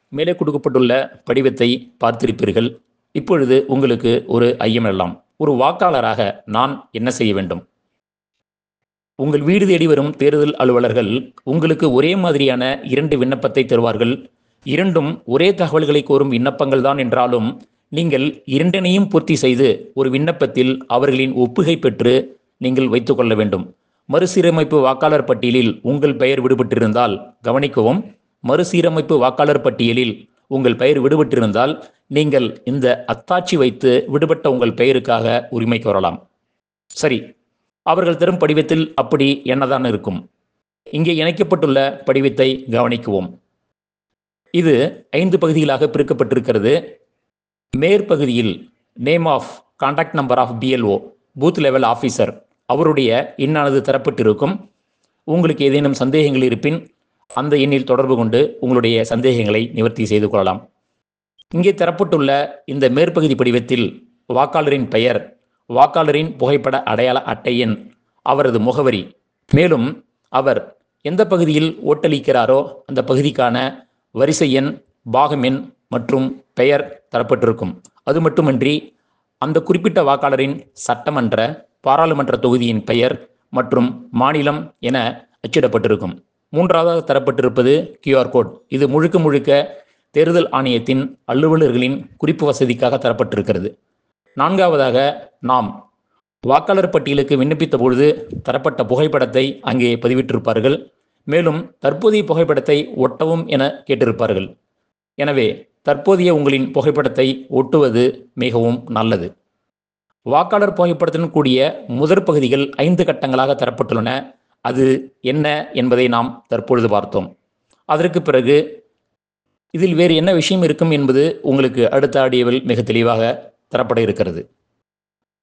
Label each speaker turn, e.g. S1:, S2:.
S1: மேலே கொடுக்கப்பட்டுள்ள படிவத்தை பார்த்திருப்பீர்கள் இப்பொழுது உங்களுக்கு ஒரு ஐயம் எழலாம் ஒரு வாக்காளராக நான் என்ன செய்ய வேண்டும் உங்கள் வீடு தேடி வரும் தேர்தல் அலுவலர்கள் உங்களுக்கு ஒரே மாதிரியான இரண்டு விண்ணப்பத்தை தருவார்கள் இரண்டும் ஒரே தகவல்களை கோரும் விண்ணப்பங்கள் தான் என்றாலும் நீங்கள் இரண்டனையும் பூர்த்தி செய்து ஒரு விண்ணப்பத்தில் அவர்களின் ஒப்புகை பெற்று நீங்கள் வைத்துக்கொள்ள வேண்டும் மறுசீரமைப்பு வாக்காளர் பட்டியலில் உங்கள் பெயர் விடுபட்டிருந்தால் கவனிக்கவும் மறுசீரமைப்பு வாக்காளர் பட்டியலில் உங்கள் பெயர் விடுபட்டிருந்தால் நீங்கள் இந்த அத்தாட்சி வைத்து விடுபட்ட உங்கள் பெயருக்காக உரிமை கோரலாம் சரி அவர்கள் தரும் படிவத்தில் அப்படி என்னதான் இருக்கும் இங்கே இணைக்கப்பட்டுள்ள படிவத்தை கவனிக்குவோம் இது ஐந்து பகுதிகளாக பிரிக்கப்பட்டிருக்கிறது மேற்பகுதியில் name of contact number of BLO booth level officer அவருடைய எண்ணானது தரப்பட்டிருக்கும் உங்களுக்கு ஏதேனும் சந்தேகங்கள் இருப்பின் அந்த எண்ணில் தொடர்பு கொண்டு உங்களுடைய சந்தேகங்களை நிவர்த்தி செய்து கொள்ளலாம் இங்கே தரப்பட்டுள்ள இந்த மேற்பகுதி படிவத்தில் வாக்காளரின் பெயர் வாக்காளரின் புகைப்பட அடையாள அட்டை எண் அவரது முகவரி மேலும் அவர் எந்த பகுதியில் ஓட்டளிக்கிறாரோ அந்த பகுதிக்கான வரிசை எண் பாகம் எண் மற்றும் பெயர் தரப்பட்டிருக்கும் அது மட்டுமின்றி அந்த குறிப்பிட்ட வாக்காளரின் சட்டமன்ற பாராளுமன்ற தொகுதியின் பெயர் மற்றும் மாநிலம் என அச்சிடப்பட்டிருக்கும் மூன்றாவதாக தரப்பட்டிருப்பது கியூஆர் கோட் இது முழுக்க முழுக்க தேர்தல் ஆணையத்தின் அலுவலர்களின் குறிப்பு வசதிக்காக தரப்பட்டிருக்கிறது நான்காவதாக நாம் வாக்காளர் பட்டியலுக்கு விண்ணப்பித்த பொழுது தரப்பட்ட புகைப்படத்தை அங்கே பதிவிட்டிருப்பார்கள் மேலும் தற்போதைய புகைப்படத்தை ஒட்டவும் என கேட்டிருப்பார்கள் எனவே தற்போதைய உங்களின் புகைப்படத்தை ஒட்டுவது மிகவும் நல்லது வாக்காளர் புகைப்படத்துடன் கூடிய முதற் பகுதிகள் ஐந்து கட்டங்களாக தரப்பட்டுள்ளன அது என்ன என்பதை நாம் தற்பொழுது பார்த்தோம் அதற்கு பிறகு இதில் வேறு என்ன விஷயம் இருக்கும் என்பது உங்களுக்கு அடுத்த ஆடியோவில் மிக தெளிவாக தரப்பட இருக்கிறது